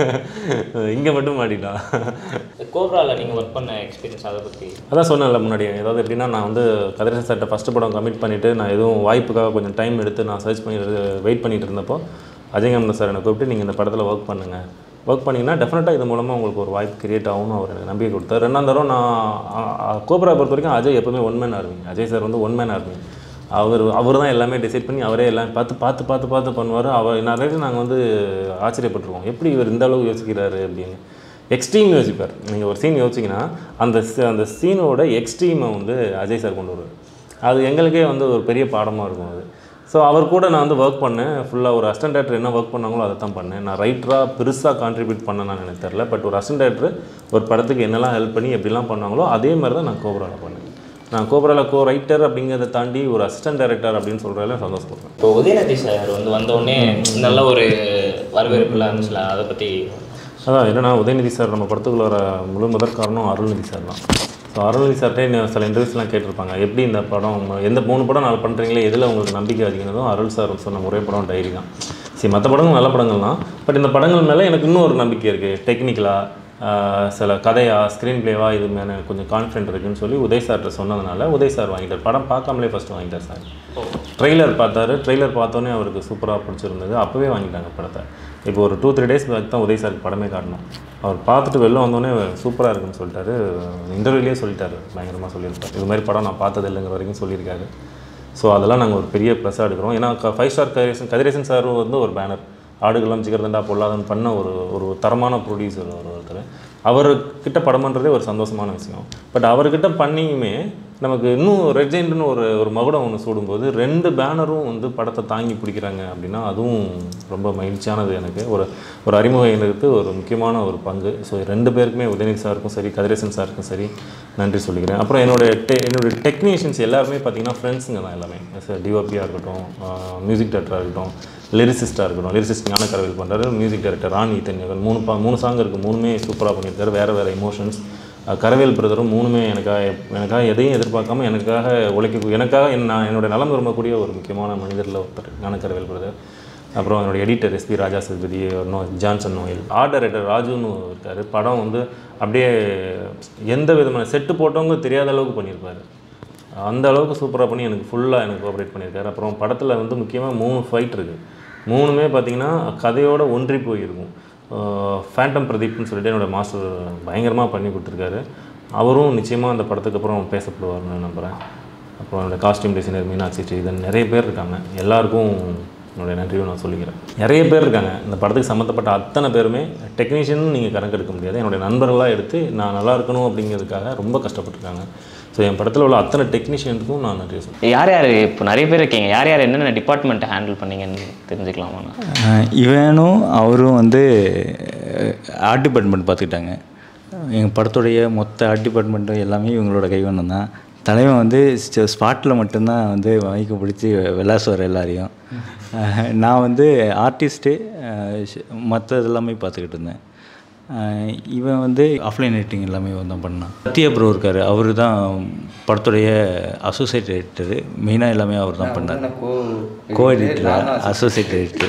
இங்கே மட்டும் மாட்டிக்கிட்டான் கோப்ராவில் நீங்கள் ஒர்க் பண்ண எக்ஸ்பீரியன்ஸ் அதை பற்றி அதான் சொன்னேன்ல முன்னாடி ஏதாவது எப்படின்னா நான் வந்து கதிரேசன் சார்ட்ட ஃபஸ்ட்டு படம் கமிட் பண்ணிவிட்டு நான் எதுவும் வாய்ப்புக்காக கொஞ்சம் டைம் எடுத்து நான் சர்ச் பண்ணி வெயிட் பண்ணிட்டு இருந்தப்போ அஜயகமன் சார் என்னை கூப்பிட்டு நீங்கள் இந்த படத்தில் ஒர்க் பண்ணுங்கள் ஒர்க் பண்ணிங்கன்னா டெஃபினட்டாக இது மூலமாக உங்களுக்கு ஒரு வாய்ப்பு கிரியேட் ஆகும்னு அவர் எனக்கு நம்பிக்கை கொடுத்தார் ரெண்டாம் தரம் நான் கோபரா பொறுத்த வரைக்கும் அஜய் எப்பவுமே one man army Ajay sir வந்து ஒன் மேன் ஆர்மி அவர் அவர் தான் எல்லாமே டிசைட் பண்ணி அவரே எல்லாம் பார்த்து பார்த்து பார்த்து பார்த்து பண்ணுவார் அவர் நிறைய நாங்கள் வந்து ஆச்சரியப்பட்டிருக்கோம் எப்படி இவர் இந்த அளவுக்கு யோசிக்கிறாரு அப்படின்னு எக்ஸ்ட்ரீம் யோசிப்பார் நீங்கள் ஒரு சீன் யோசிச்சிங்கன்னா அந்த சி- அந்த சீனோட எக்ஸ்ட்ரீமை வந்து அஜய் சார் கொண்டு வருவார் அது எங்களுக்கே வந்து ஒரு பெரிய பாடமாக இருக்கும் அது ஸோ அவர் கூட நான் வந்து ஒர்க் பண்ணேன் ஃபுல்லாக ஒரு அசிஸ்டன்ட் டேரக்டர் என்ன ஒர்க் பண்ணாங்களோ அதை தான் பண்ணேன் நான் ரைட்டராக பெருசாக கான்ட்ரிபியூட் பண்ணேன்னு எனக்கு தெரில பட் ஒரு அசிஸ்டன்ட் டேரக்டர் ஒரு படத்துக்கு என்னெல்லாம் ஹெல்ப் பண்ணி எப்படிலாம் பண்ணாங்களோ அதே மாதிரி தான் நான் கோபராவில் பண்ணேன் நான் கோபராவில் கோ ரைட்டர் அப்படிங்கிறத தாண்டி ஒரு அசிஸ்டன்ட் டைரக்டர் அப்படின்னு சொல்கிறதுல சந்தோஷப்படுறேன் இப்போ உதயநிதி சார் வந்து வந்த உடனே நல்ல ஒரு வரவேற்புலாம் இருந்துச்சுல அதை பற்றி அதான் என்னன்னா உதயநிதி சார் நம்ம படத்துக்குள்ள வர முழு முதற் காரணம் அருள்நிதி சார் தான் ஸோ அருள்நிதி சார்ட்டே சில இன்டர்வியூஸ்லாம் கேட்டிருப்பாங்க எப்படி இந்த படம் எந்த மூணு படம் நாலு பண்ணுறீங்களே எதில் உங்களுக்கு நம்பிக்கை அதிகனதும் அருள் சார் சொன்ன ஒரே படம் டைரி தான் சரி மற்ற படங்கள் நல்ல படங்கள் தான் பட் இந்த படங்கள் மேலே எனக்கு இன்னும் ஒரு நம்பிக்கை இருக்குது டெக்னிக்கலாக சில கதையா ஸ்க்ரீன் பிளேவா இது மேலே எனக்கு கொஞ்சம் கான்ஃபிடென்ட் இருக்குன்னு சொல்லி உதய் சார்கிட்ட சொன்னதுனால உதய் சார் வாங்கிட்டார் படம் பார்க்காமலே ஃபஸ்ட்டு வாங்கிட்டார் சார் ட்ரெய்லர் பார்த்தாரு ட்ரெய்லர் பார்த்தோன்னே அவருக்கு சூப்பராக பிடிச்சிருந்தது அப்போவே வாங்கிட்டாங்க படத்தை இப்போ ஒரு டூ த்ரீ டேஸ் பேக் தான் உதய் சாருக்கு படமே காட்டணும் அவர் பார்த்துட்டு வெளில வந்தோடனே சூப்பராக இருக்குன்னு சொல்லிட்டாரு இன்டர்வியூலேயே சொல்லிட்டாரு பயங்கரமாக சொல்லியிருப்பார் இது மாதிரி படம் நான் பார்த்தது இல்லைங்கிற வரைக்கும் சொல்லியிருக்காரு ஸோ அதெல்லாம் நாங்கள் ஒரு பெரிய ப்ளஸ்ஸாக எடுக்கிறோம் ஏன்னா five star Kathiresan Kathiresan sir வந்து ஒரு பேனர் ஆடுகளம் ஜிகர்தண்டா பொல்லாதன் பண்ண ஒரு ஒரு தரமான ப்ரொடியூசர் ஒரு ஒருத்தர் அவர்கிட்ட படம் பண்ணுறதே ஒரு சந்தோஷமான விஷயம் பட் அவர்கிட்ட பண்ணியுமே நமக்கு இன்னும் ரெஜெண்ட்னு ஒரு ஒரு மகுடம் ஒன்று சூடும்போது ரெண்டு பேனரும் வந்து படத்தை தாங்கி பிடிக்கிறாங்க அப்படின்னா அதுவும் ரொம்ப மகிழ்ச்சியானது எனக்கு ஒரு ஒரு அறிமுக இயக்குனருக்கு ஒரு முக்கியமான ஒரு பங்கு ஸோ ரெண்டு பேருக்குமே உதயநிதி சாருக்கும் சரி கதிரேசன் சாருக்கும் சரி நன்றி சொல்லிக்கிறேன் அப்புறம் என்னுடைய டெ என்னுடைய டெக்னீஷியன்ஸ் எல்லாருமே பார்த்தீங்கன்னா ஃப்ரெண்ட்ஸுங்க தான் எல்லாமே டிஓபியாக இருக்கட்டும் மியூசிக் டேரக்டராக இருக்கட்டும் லிரிசிஸ்ட்டாக இருக்கட்டும் லிரிசிஸ்ட் ஞானக்கரவில் பண்ணுறாரு மியூசிக் டைரக்டர் ராணி தன்யகன் மூணு பா மூணு சாங் இருக்குது மூணுமே சூப்பராக பண்ணியிருக்காரு வேறு வேறு எமோஷன்ஸ் கரவேல் பிரதரும் மூணுமே எனக்காக எனக்காக எதையும் எதிர்பார்க்காம எனக்காக உழைக்க எனக்காக என் நான் என்னோட நலம் விரும்பக்கூடிய ஒரு முக்கியமான மனிதரில் ஒருத்தர் ஞானக்கரவேல் பிரதர் அப்புறம் என்னோட எடிட்டர் எஸ்பி ராஜா சதுபதி நோ ஜான்சன் நோயல் ஆர்ட் டைரக்டர் ராஜுன்னு இருக்கார் படம் வந்து அப்படியே எந்த விதமான செட்டு போட்டவங்க தெரியாத அளவுக்கு பண்ணியிருப்பாரு அந்த அளவுக்கு சூப்பராக பண்ணி எனக்கு ஃபுல்லாக எனக்கு கோஆப்ரேட் பண்ணியிருக்காரு அப்புறம் படத்தில் வந்து முக்கியமாக மூணு ஃபைட் இருக்குது மூணுமே பார்த்தீங்கன்னா கதையோட ஒன்றி போயிருக்கும் ஃபேண்டம் பிரதீப்னு சொல்லிட்டு என்னோட மாஸ்டர் பயங்கரமாக பண்ணி கொடுத்துருக்காரு அவரும் நிச்சயமாக அந்த படத்துக்கு அப்புறம் பேசப்படுவார்னு நம்புகிறேன் அப்புறம் என்னோட காஸ்டியூம் டிசைனர் மீனாட்சி ஸ்ரீதன் நிறைய பேர் இருக்காங்க எல்லாருக்கும் என்னுடைய நன்றியும் நான் சொல்லிக்கிறேன் நிறைய பேர் இருக்காங்க இந்த படத்துக்கு சம்மந்தப்பட்ட அத்தனை பேருமே டெக்னீஷியன் நீங்கள் கணக்கெடுக்க முடியாது என்னுடைய நண்பர்களாக எடுத்து நான் நல்லா இருக்கணும் அப்படிங்கிறதுக்காக ரொம்ப கஷ்டப்பட்டிருக்காங்க ஸோ என் படத்தில் உள்ள அத்தனை டெக்னீஷியனுக்கும் நான் நன்றி சொல்கிறேன் யார் யார் இப்போ நிறைய பேர் இருக்கீங்க யார் யார் என்னென்ன டிபார்ட்மெண்ட்டை ஹேண்டில் பண்ணீங்கன்னு தெரிஞ்சுக்கலாமா அஹ் இவனும் அவரும் வந்து ஆர்ட் டிபார்ட்மெண்ட் பார்த்துக்கிட்டாங்க எங்கள் படத்துடைய மொத்த ஆர்ட் டிபார்ட்மெண்ட்டும் எல்லாமே இவங்களோட கைவண்ணம் தான் தலைவன் வந்து ஸ்பாட்டில் மட்டும்தான் வந்து மைக்க பிடிச்சி விளாசுவார் எல்லாரையும் அஹ் நான் வந்து ஆர்டிஸ்ட்டு மற்ற எல்லாமே பார்த்துக்கிட்டு இருந்தேன் அஹ் இவன் வந்து ஆஃப்லைன் எடிட்டிங் எல்லாமே இவன் தான் பண்ணான் சத்யா ப்ரோ இருக்கார் அவர் தான் படத்துடைய அசோசியேட் எடிட்டரு மெயினாக எல்லாமே அவர் தான் பண்ணார் கோ எடிட்டர் அசோசியேட் எடிட்டர்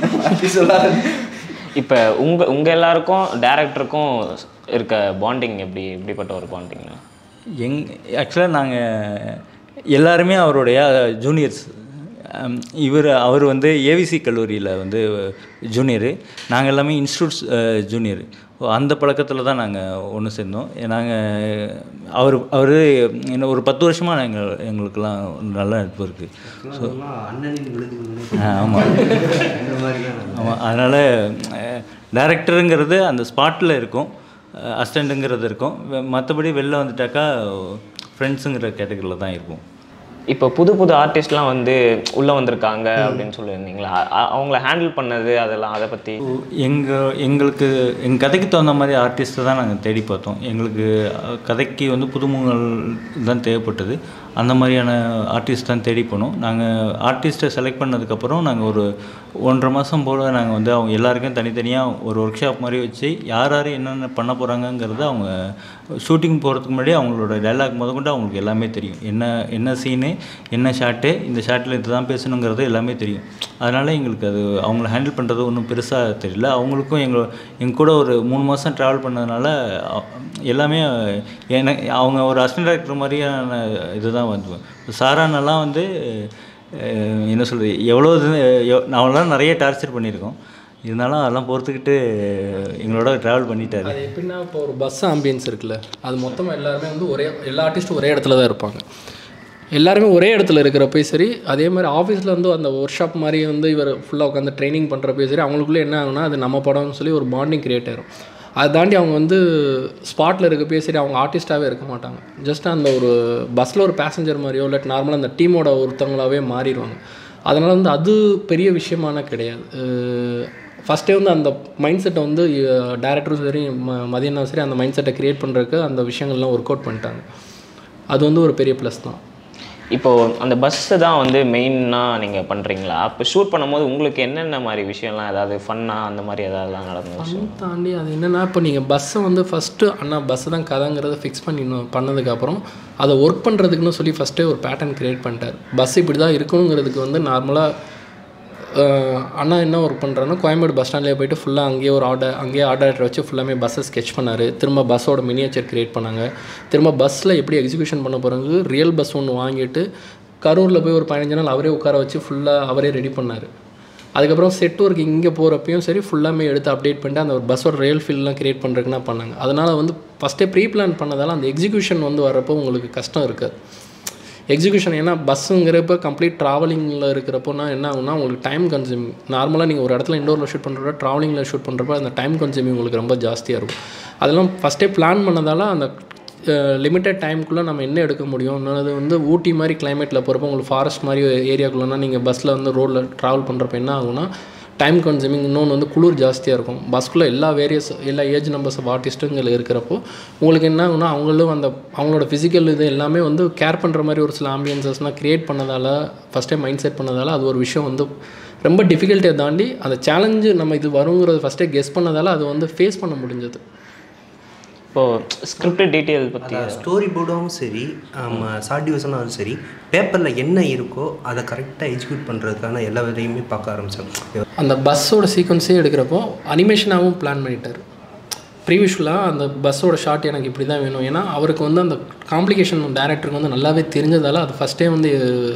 இப்போ உங்கள் உங்கள் எல்லாருக்கும் டேரக்டருக்கும் இருக்க பாண்டிங் எப்படி எப்படிப்பட்ட ஒரு பாண்டிங்னா எங் ஆக்சுவலாக நாங்கள் எல்லாருமே அவருடைய ஜூனியர்ஸ் இவர் அவர் வந்து ஏவிசி கல்லூரியில் வந்து ஜூனியரு நாங்கள் எல்லாமே இன்ஸ்டியூட்ஸ் ஜூனியர் அந்த பழக்கத்தில் தான் நாங்கள் ஒன்று சேர்ந்தோம் நாங்கள் அவர் அவர் இன்னும் ஒரு பத்து வருஷமாக நாங்கள் எங்களுக்கெல்லாம் நல்ல நட்பு இருக்குது ஸோ ஆமாம் ஆமாம் அதனால் டேரக்டருங்கிறது அந்த ஸ்பாட்டில் இருக்கும் அசிஸ்டண்ட்டுங்கிறது இருக்கும் மற்றபடி வெளில வந்துட்டாக்கா ஃப்ரெண்ட்ஸுங்கிற கேட்டகரியில் தான் இருக்கும் இப்போ புது புது ஆர்டிஸ்ட்லாம் வந்து உள்ளே வந்திருக்காங்க அப்படின்னு சொல்லியிருந்தீங்களா அ- அ- அவங்கள ஹேண்டில் பண்ணது அதெல்லாம் அதை பற்றி எங்கள் எங்களுக்கு எங்கள் கதைக்கு தகுந்த மாதிரி ஆர்டிஸ்ட்டை தான் நாங்கள் தேடி பார்த்தோம் எங்களுக்கு அஹ், கதைக்கு வந்து புதுமுகங்கள் தான் தேவைப்பட்டது அந்த மாதிரியான ஆர்டிஸ்ட் தான் தேடி போனோம் நாங்கள் ஆர்டிஸ்ட்டை செலக்ட் பண்ணதுக்கப்புறம் நாங்கள் ஒரு ஒன்றரை மாதம் போல் நாங்கள் வந்து அவங்க எல்லாருக்கும் தனித்தனியாக ஒரு ஒர்க் ஷாப் மாதிரி வச்சு யார் யார் என்னென்ன பண்ண போகிறாங்கங்கிறத அவங்க ஷூட்டிங் போகிறதுக்கு முன்னாடி அவங்களோட டைலாக் முதற்கொண்டு அவங்களுக்கு எல்லாமே தெரியும் என்ன என்ன சீனு என்ன ஷாட்டு இந்த ஷாட்டில் இது தான் பேசணுங்கிறது எல்லாமே தெரியும் அதனால் எங்களுக்கு அது அவங்கள ஹேண்டில் பண்ணுறது ஒன்றும் பெருசாக தெரியல அவங்களுக்கும் எங்கள் எங்கள் கூட ஒரு மூணு மாதம் ட்ராவல் பண்ணதுனால அ- எல்லாமே எனக்கு அவங்க ஒரு அசிஸ்டன்ட் டேரக்டர் மாதிரியான இதுதான் வந்து சாரானெல்லாம் வந்து அஹ், என்ன சொல்கிறது எவ்வளோ இது எவ்- நாமெல்லாம் நிறைய டார்ச்சர் பண்ணியிருக்கோம் இருந்தாலும் அதெல்லாம் பொறுத்துக்கிட்டு எங்களோட ட்ராவல் பண்ணிட்டாரு அது எப்படின்னா இப்போ ஒரு பஸ் ஆம்பியன்ஸ் இருக்குல்ல அது மொத்தமாக எல்லாருமே வந்து ஒரே எல்லா ஆர்டிஸ்ட்டும் ஒரே இடத்துல தான் இருப்பாங்க எல்லாருமே ஒரே இடத்துல இருக்கிறப்பயும் சரி அதே மாதிரி ஆஃபீஸில் வந்து அந்த ஒர்க் ஷாப் மாதிரி வந்து இவர் ஃபுல்லாக உட்காந்து ட்ரைனிங் பண்ணுறப்பயும் சரி அவங்களுக்குள்ளே என்ன ஆகுனா அது நம்ம படம்னு சொல்லி ஒரு பாண்டிங் கிரியேட் ஆயிரும் அதை தாண்டி அவங்க வந்து ஸ்பாட்டில் இருக்கப்பயே சரி அவங்க ஆர்டிஸ்ட்டாகவே இருக்க மாட்டாங்க ஜஸ்ட் அந்த ஒரு பஸ்ஸில் ஒரு பேசஞ்சர் மாதிரியோ இல்லாட்டி நார்மலாக அந்த டீமோட ஒருத்தவங்களாவே மாறிடுவாங்க அதனால் வந்து அது பெரிய விஷயமான கிடையாது ஃபஸ்ட்டே வந்து அந்த மைண்ட் செட்டை வந்து டேரக்டரும் சரி ம மதியனும் சரி அந்த மைண்ட் செட்டை க்ரியேட் பண்ணுறதுக்கு அந்த விஷயங்கள்லாம் ஒர்க் அவுட் பண்ணிட்டாங்க அது வந்து ஒரு பெரிய ப்ளஸ் தான் இப்போ அந்த பஸ்ஸு தான் வந்து மெயினாக நீங்கள் பண்ணுறீங்களா அப்போ ஷூட் பண்ணும்போது உங்களுக்கு என்னென்ன மாதிரி விஷயம்லாம் ஏதாவது ஃபன்னாக அந்த மாதிரி ஏதாவதுலாம் நடந்த விஷயம் அது தாண்டி அது என்னென்னா இப்போ நீங்கள் பஸ்ஸை வந்து ஃபஸ்ட்டு அண்ணா பஸ்ஸு தான் கதைங்கிறத ஃபிக்ஸ் பண்ணி பண்ணதுக்கப்புறம் அதை ஒர்க் பண்ணுறதுக்குன்னு சொல்லி ஃபஸ்ட்டே ஒரு பேட்டர்ன் க்ரியேட் பண்ணிட்டார் பஸ் இப்படி தான் இருக்கணுங்கிறதுக்கு வந்து நார்மலாக அண்ணா என்ன ஒர்க் பண்ணுறாருன்னா கோயம்பேடு பஸ் ஸ்டாண்ட்லேயே போயிட்டு ஃபுல்லாக அங்கேயே ஒரு ஆர்டர் அங்கேயே ஆர்டர் வச்சு ஃபுல்லாமே பஸ்ஸை ஸ்கெச் பண்ணார் திரும்ப பஸ்ஸோட மினியேச்சர் க்ரியேட் பண்ணாங்க திரும்ப பஸ்ஸில் எப்படி எக்ஸிக்யூஷன் பண்ண போகிறாங்க ரியல் பஸ் ஒன்று வாங்கிட்டு கரூரில் போய் ஒரு பதினஞ்சு நாள் அவரே உட்கார வச்சு ஃபுல்லாக அவரே ரெடி பண்ணார் அதுக்கப்புறம் செட் ஒர்க் இங்கே போகிறப்பையும் சரி ஃபுல்லாமே எடுத்து அப்டேட் பண்ணிட்டு அந்த ஒரு பஸ்ஸோட ரியல் ஃபீல்லாம் கிரியேட் பண்ணுறதுக்குனா பண்ணாங்க அதனால் வந்து ஃபஸ்ட்டே ப்ரீ பிளான் பண்ணதால் அந்த எக்ஸிக்யூஷன் வந்து வரப்போ உங்களுக்கு கஷ்டம் இருக்காது எக்ஸிக்யூஷன் ஏன்னா பஸ்ஸுங்கிறப்ப கம்ப்ளீட் ட்ராவலிங்கில் இருக்கிறப்போனா என்ன ஆகும்னா உங்களுக்கு டைம் கன்சியூமிங் நார்மலாக நீங்கள் ஒரு இடத்துல இண்டோரில் ஷூட் பண்ணுறப்ப ட்ராவலிங்கில் ஷூட் பண்ணுறப்ப அந்த டைம் கன்சியூமிங் உங்களுக்கு ரொம்ப ஜாஸ்தியாக இருக்கும் அதெல்லாம் ஃபஸ்ட்டே பிளான் பண்ணதால் அந்த லிமிட்டட் டைமுக்குள்ளே நம்ம என்ன எடுக்க முடியும் இன்னொன்று வந்து ஊட்டி மாதிரி கிளைமேட்டில் போகிறப்போ உங்களுக்கு ஃபாரஸ்ட் மாதிரி ஏரியாக்குள்ளனா நீங்கள் பஸ்ஸில் வந்து ரோட்டில் ட்ராவல் பண்ணுறப்ப என்ன ஆகும்னா டைம் கன்சூமிங் இன்னொன்று வந்து குளிர் ஜாஸ்தியாக இருக்கும் பஸ்க்குள்ளே எல்லா வேரியஸ் எல்லா ஏஜ் நம்பர்ஸ் ஆஃப் ஆர்டிஸ்ட்டுங்க இருக்கிறப்போ உங்களுக்கு என்ன ஆகும்னா அவங்களும் அந்த அவங்களோட ஃபிசிக்கல் இது எல்லாமே வந்து கேர் பண்ணுற மாதிரி ஒரு சில ஆம்பியன்சஸ்லாம் க்ரியேட் பண்ணதால் ஃபஸ்ட் டைம் மைண்ட் செட் பண்ணதால் அது ஒரு விஷயம் வந்து ரொம்ப டிஃபிகல்ட்டியை தாண்டி அந்த சேலஞ்சு நம்ம இது வருங்கிறது ஃபஸ்ட்டே கெஸ் பண்ணதால் அது வந்து ஃபேஸ் பண்ண முடிஞ்சது இப்போது ஸ்கிரிப்ட் டீட்டெயில் பற்றி ஸ்டோரி போர்டும் சரி ஷார்ட் டிவிஷனாலும் சரி பேப்பரில் என்ன இருக்கோ அதை கரெக்டாக எக்ஸிக்யூட் பண்ணுறதுக்கான எல்லா வேலையுமே பார்க்க ஆரம்பித்தேன் அந்த பஸ்ஸோட சீக்வன்ஸே எடுக்கிறப்போ அனிமேஷனாகவும் பிளான் பண்ணிட்டார் ப்ரீவிஷுவலாக அந்த பஸ்ஸோட ஷாட் எனக்கு இப்படி தான் வேணும் ஏன்னா அவருக்கு வந்து அந்த காம்ப்ளிகேஷன் டேரக்டருக்கு வந்து நல்லாவே தெரிஞ்சதால் அது ஃபஸ்ட்டே வந்து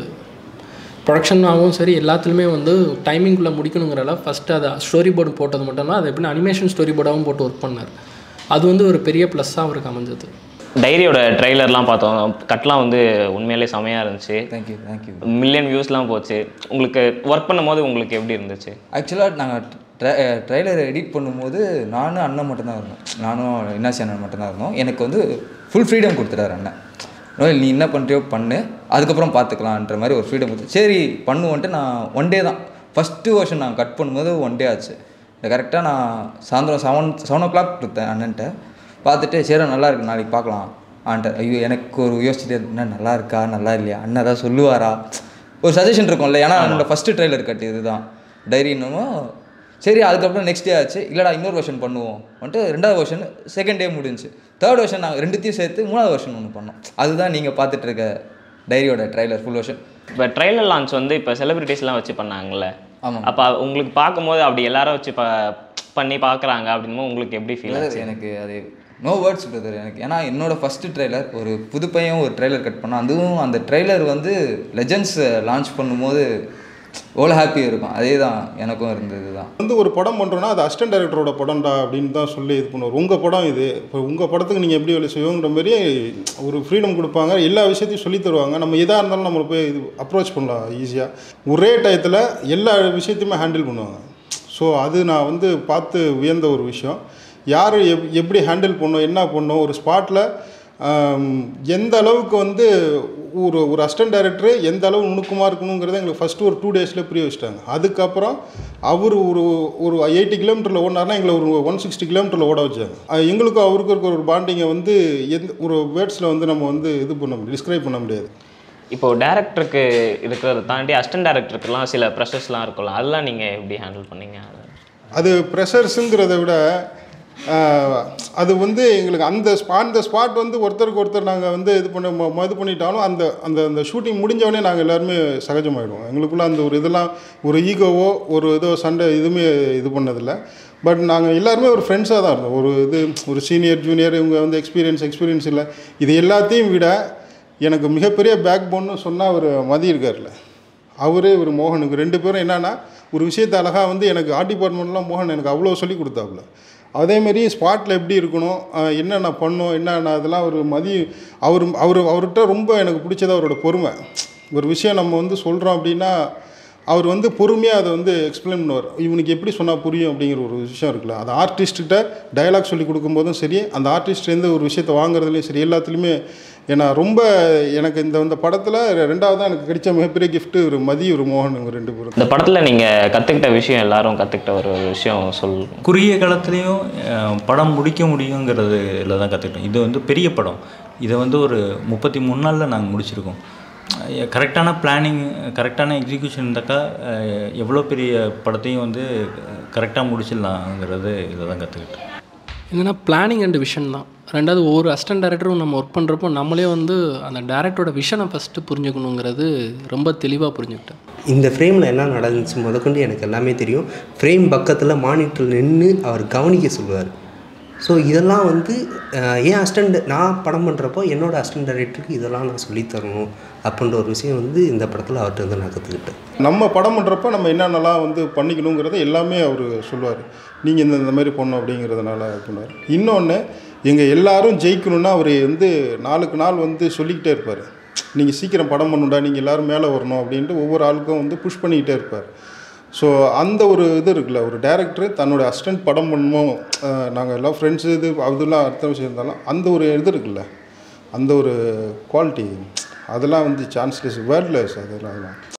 ப்ரொடக்ஷனாகவும் சரி எல்லாத்துலேயுமே வந்து டைமிங்குள்ளே முடிக்கணுங்கிறல ஃபஸ்ட்டு அதை ஸ்டோரி போர்டு போட்டது மட்டும் இல்லை அது எப்படின்னா அனிமேஷன் ஸ்டோரி போர்டாகவும் போட்டு ஒர்க் பண்ணார் அது வந்து ஒரு பெரிய ப்ளஸ்ஸாக அவருக்கு அமைஞ்சது டைரியோட ட்ரைலர்லாம் பார்த்தோம் கட்லாம் வந்து உண்மையிலே செமையாக இருந்துச்சு தேங்க்யூ தேங்க்யூ மில்லியன் வியூஸ்லாம் போச்சு உங்களுக்கு ஒர்க் பண்ணும்போது உங்களுக்கு எப்படி இருந்துச்சு ஆக்சுவலாக நாங்கள் ட்ரைலர் எடிட் பண்ணும்போது நானும் அண்ணன் மட்டும்தான் இருந்தோம் நானும் இன்னாசி அண்ணன் மட்டும்தான் இருந்தோம் எனக்கு வந்து ஃபுல் ஃப்ரீடம் கொடுத்துட்டாரு அண்ணன் நோயில் நீ என்ன பண்ணுறியோ பண்ணு அதுக்கப்புறம் பார்த்துக்கலான்ற மாதிரி ஒரு ஃப்ரீடம் கொடுத்து சரி பண்ணுவோன்ட்டு நான் ஒன் டே தான் ஃபஸ்ட்டு வருஷன் நான் கட் பண்ணும்போது ஒன் டே ஆச்சு கரெக்டாக நான் சாயந்தரம் செவன் செவன் ஓ கிளாக் கொடுத்தேன் அண்ணன்ட்ட பார்த்துட்டு சரி நல்லா இருக்கு நாளைக்கு பார்க்கலாம் ஆன்ட்ட ஐயோ எனக்கு ஒரு யோசிச்சுட்டு என்ன நல்லா இருக்கா நல்லா இல்லையா அண்ணன் ஏதாவது சொல்லுவாரா ஒரு சஜஷன் இருக்கும்ல ஏன்னா என்னோட ஃபஸ்ட்டு ட்ரைலர் கட் இதுதான் டைரின்னு சரி அதுக்கப்புறம் நெக்ஸ்ட் டே ஆச்சு இல்லைடா இன்னொரு வெர்ஷன் பண்ணுவோம் வந்துட்டு ரெண்டாவது வெர்ஷன் செகண்ட் டே முடிஞ்சுச்சு தேர்ட் வெர்ஷன் நாங்கள் ரெண்டுத்தையும் சேர்த்து மூணாவது வெர்ஷன் ஒன்று பண்ணோம் அதுதான் நீங்கள் பார்த்துட்டு இருக்க டைரியோட ட்ரைலர் ஃபுல் வெர்ஷன் இப்போ ட்ரைலர் லான்ச் வந்து இப்போ செலிபிரிட்டிஸ்லாம் வச்சு பண்ணாங்கல்ல ஆமாம். அப்போ உங்களுக்கு பார்க்கும்போது அப்படி எல்லாரும் வச்சு ப பண்ணி பார்க்குறாங்க அப்படின்னும் உங்களுக்கு எப்படி ஃபீல் ஆச்சு பிரதர் எனக்கு அது நோ வேர்ட்ஸ் பிரதர் எனக்கு ஏன்னா என்னோட ஃபஸ்ட்டு ட்ரைலர் ஒரு புது பையன் ஒரு ட்ரைலர் கட் பண்ணான் அதுவும் அந்த ட்ரைலர் வந்து லெஜண்ட்ஸ் லான்ச் பண்ணும்போது எவ்வளோ ஹாப்பியாக இருக்கும் அதே தான் எனக்கும் இருந்தது தான் வந்து ஒரு படம் பண்ணுறோன்னா அது அசிஸ்டன்ட் டைரக்டரோட படம்டா அப்படின்னு தான் சொல்லி இது பண்ணுவார் உங்கள் படம் இது இப்போ உங்கள் படத்துக்கு நீங்கள் எப்படி வேலை செய்வோங்கிற மாதிரி ஒரு ஃப்ரீடம் கொடுப்பாங்க எல்லா விஷயத்தையும் சொல்லி தருவாங்க நம்ம எதாக இருந்தாலும் நம்மளை போய் இது அப்ரோச் பண்ணலாம் ஈஸியாக ஒரே டயத்தில் எல்லா விஷயத்தையுமே ஹேண்டில் பண்ணுவாங்க ஸோ அது நான் வந்து பார்த்து வியந்த ஒரு விஷயம் யார் எப் எப்படி ஹேண்டில் பண்ணணும் என்ன பண்ணணும் ஒரு ஸ்பாட்டில் எந்த அளவுக்கு வந்து ஒரு ஒரு அசிஸ்டன்ட் டைரக்டர் எந்த அளவு நுணுக்கமாக இருக்கணுங்கிறத எங்களுக்கு ஃபஸ்ட்டு ஒரு டூ டேஸில் புரிய வச்சிட்டாங்க அதுக்கப்புறம் அவர் ஒரு ஒரு எயிட்டி கிலோமீட்டரில் ஓடினார்னா எங்களை ஒரு ஒன் சிக்ஸ்டி கிலோமீட்டரில் ஓட வச்சாங்க அஹ் எங்களுக்கும் அவருக்கும் இருக்கிற ஒரு பாண்டிங்கை வந்து எந்த ஒரு வேர்ட்ஸில் வந்து நம்ம வந்து இது பண்ண முடியும் டிஸ்கிரைப் பண்ண முடியாது இப்போ டேரக்டருக்கு இருக்கிறத தாண்டி அசிஸ்டன்ட் டேரக்டருக்குலாம் சில ப்ரெஷர்ஸ்லாம் இருக்கும்ல அதெல்லாம் நீங்கள் எப்படி ஹேண்டில் பண்ணீங்க அது ப்ரெஷர்ஸுங்கிறத விட ஆஹ், அது வந்து எங்களுக்கு அந்த ஸ்பா அந்த ஸ்பாட் வந்து ஒருத்தருக்கு ஒருத்தர் நாங்கள் வந்து இது பண்ண ம- ம- இது பண்ணிட்டாலும் அந்த அந்த அந்த ஷூட்டிங் முடிஞ்சவொடனே நாங்கள் எல்லாருமே சகஜமாயிடுவோம் எங்களுக்குள்ள அந்த ஒரு இதெல்லாம் ஒரு ஈகோவோ ஒரு இதோ சண்டை எதுவுமே இது பண்ணதில்லை பட் நாங்கள் எல்லாருமே ஒரு ஃப்ரெண்ட்ஸாக தான் இருந்தோம் ஒரு இது ஒரு சீனியர் ஜூனியர் இவங்க வந்து எக்ஸ்பீரியன்ஸ் எக்ஸ்பீரியன்ஸ் இல்லை இது எல்லாத்தையும் விட எனக்கு மிகப்பெரிய பேக் போன்னு சொன்னால் அவர் மதி இருக்கார்ல அவரு ஒரு மோகனுக்கு ரெண்டு பேரும் என்னன்னா ஒரு விஷயத்தை அழகாக வந்து எனக்கு ஆர்ட் டிபார்ட்மெண்ட்லாம் மோகன் எனக்கு அவ்வளோ சொல்லி கொடுத்தாப்புல அதேமாரி ஸ்பாட்டில் எப்படி இருக்கணும் அஹ் என்னென்ன பண்ணணும் என்னென்ன அதெல்லாம் ஒரு மதி அவர் அவர் அவர்கிட்ட ரொம்ப எனக்கு பிடிச்சது அவரோட பொறுமை ஒரு விஷயம் நம்ம வந்து சொல்கிறோம் அப்படின்னா அவர் வந்து பொறுமையாக அதை வந்து எக்ஸ்பிளைன் பண்ணுவார் இவனுக்கு எப்படி சொன்னால் புரியும் அப்படிங்கிற ஒரு விஷயம் இருக்குல்ல அது ஆர்டிஸ்ட்கிட்ட டயலாக் சொல்லி கொடுக்கும்போதும் சரி அந்த ஆர்டிஸ்ட்லேருந்து ஒரு விஷயத்தை வாங்குறதுலையும் சரி எல்லாத்துலேயுமே ஏன்னா ரொம்ப எனக்கு இந்த இந்த படத்தில் ரெண்டாவது எனக்கு கிடைச்ச மிகப்பெரிய gift ஒரு மதி ஒரு மோகன் இவங்க ரெண்டு பேரும் இந்த படத்தில் நீங்கள் கற்றுக்கிட்ட விஷயம் எல்லாரும் கற்றுக்கிட்ட ஒரு விஷயம் சொல் குறுகிய காலத்துலேயும் அஹ், படம் முடிக்க முடியுங்கிறதுல தான் கற்றுக்கிட்டோம் இது வந்து பெரிய படம் இதை வந்து ஒரு முப்பத்தி மூணு நாளில் நாங்கள் முடிச்சிருக்கோம் கரெக்டான பிளானிங் கரெக்டான எக்ஸிக்யூஷன் இருந்தாக்கா அஹ், எவ்வளோ பெரிய படத்தையும் வந்து கரெக்டாக முடிச்சிடலாங்கிறது இதை தான் கற்றுக்கிட்டோம் என்னென்னா பிளானிங் அண்ட் விஷன் தான் ரெண்டாவது ஒவ்வொரு அசிஸ்டன்ட் டேரக்டரும் நம்ம ஒர்க் பண்ணுறப்போ நம்மளே வந்து அந்த டேரக்டரோட விஷனை ஃபஸ்ட்டு புரிஞ்சுக்கணுங்கிறது ரொம்ப தெளிவாக புரிஞ்சுக்கிட்டேன் இந்த ஃப்ரேமில் என்ன நடந்துச்சு முதற்கொண்டு எனக்கு எல்லாமே தெரியும் ஃப்ரேம் பக்கத்தில் மானிட்டரில் நின்று அவர் கவனிக்க சொல்லுவார் ஸோ இதெல்லாம் வந்து அஹ், என் அசிஸ்டண்ட் நான் படம் பண்ணுறப்போ என்னோட அசிஸ்டன்ட் டைரக்டருக்கு இதெல்லாம் நான் சொல்லித் தரணும் அப்படின்ற ஒரு விஷயம் வந்து இந்த படத்தில் அவர்கிட்ட வந்து நான் கற்றுக்கிட்டேன் நம்ம படம் பண்ணுறப்ப நம்ம என்னென்னலாம் வந்து பண்ணிக்கணுங்கிறத எல்லாமே அவர் சொல்லுவார் நீங்கள் இந்த இந்த மாதிரி பண்ணணும் அப்படிங்கிறதுனால பண்ணுவார் இன்னொன்று எங்கள் எல்லாரும் ஜெயிக்கணும்னா அவர் வந்து நாளுக்கு நாள் வந்து சொல்லிக்கிட்டே இருப்பார் நீங்கள் சீக்கிரம் படம் பண்ணுடா நீங்கள் எல்லாரும் மேலே வரணும் அப்படின்ட்டு ஒவ்வொரு ஆளுக்கும் வந்து புஷ் பண்ணிக்கிட்டே இருப்பார் ஸோ அந்த ஒரு இது இருக்குல்ல ஒரு டேரக்டர் தன்னோட அசிஸ்டன்ட் படம் பண்ணணும் நாங்கள் எல்லாம் ஃப்ரெண்ட்ஸு இது அதெல்லாம் அடுத்த விஷயம் இருந்தாலும் அந்த ஒரு இது இருக்குல்ல அந்த ஒரு குவாலிட்டி அதெல்லாம் வந்து சான்ஸ்லெஸ் வேர்ட்லெஸ் அதெல்லாம் அதெல்லாம்